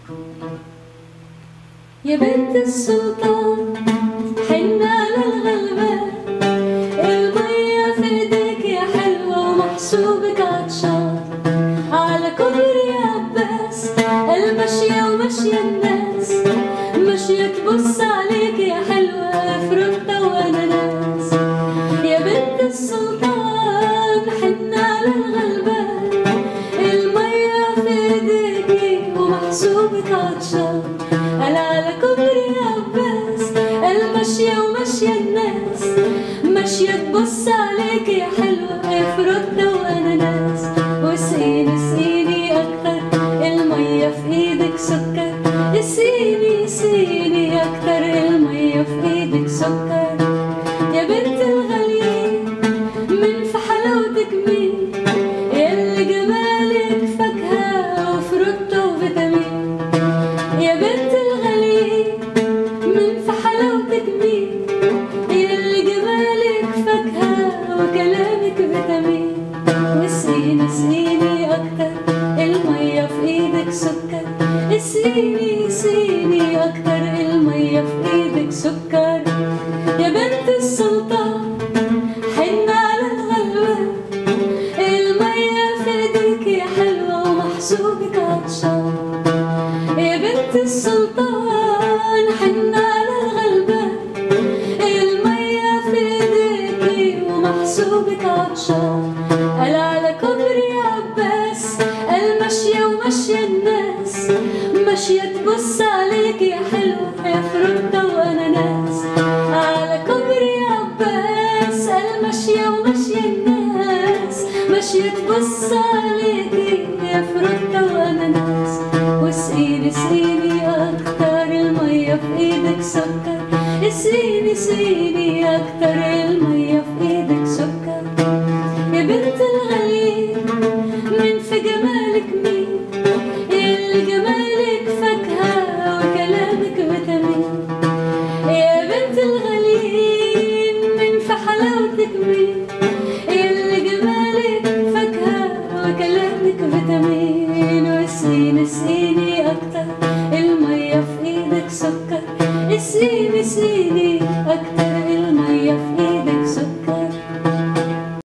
يا بنت السلطان حنا على الغلبان المية في ايديك يا حلوة ومحسوبك عطشان على كوبري عباس المشية ومشي الناس مشية تبص عليك يا حلوة فروتة واناناس يا بنت السلطان حنا على الغلبان المية في ايديكي ومحسوبك عطشان انا على كوبري عباس المشية ومشي الناس ماشية تبص عليك يا حلوة يا فروتة واناناس واسقيني اسقيني اكتر المية في ايدك سكر اسقيني اسقيني اكتر المية في ايدك سكر يا بنت الغاليين من في حلاوتك مين ياللي جمالك فاكهة وفروتة وفيتامين يا بنت الغاليين من في حلاوتك مين ياللي جمالك فاكهة وكلامك فيتامين واسقيني اسقيني أكتر المية في إيدك سكر اسقيني اسقيني أكتر المية في إيدك سكر يا بنت السلطان حن على الغلبان المية في ايديك يا حلوة ومحسوبك عطشان يا بنت السلطان حن على الغلبان المية في ايديك ومحسوبك عطشان قال على كوبري عباس المشية ومشي الناس ماشية تبص عليك يا حلوة يا فروتة واناناس على كوبري عباس المشية ومشي الناس ماشية تبص عليك يا فروتة واناناس واسقيني اسقيني اكتر المية في ايدك سكر اسقيني اسقيني اكتر المية في ايدك سكر يا بنت الغالين من في جمالك مين اللي جمالك فاكهة وكلامك فيتامين يا بنت الغالين من في حلاوتك مين اللي جمالك فاكهة وكلامك فيتامين واسقيني اسقيني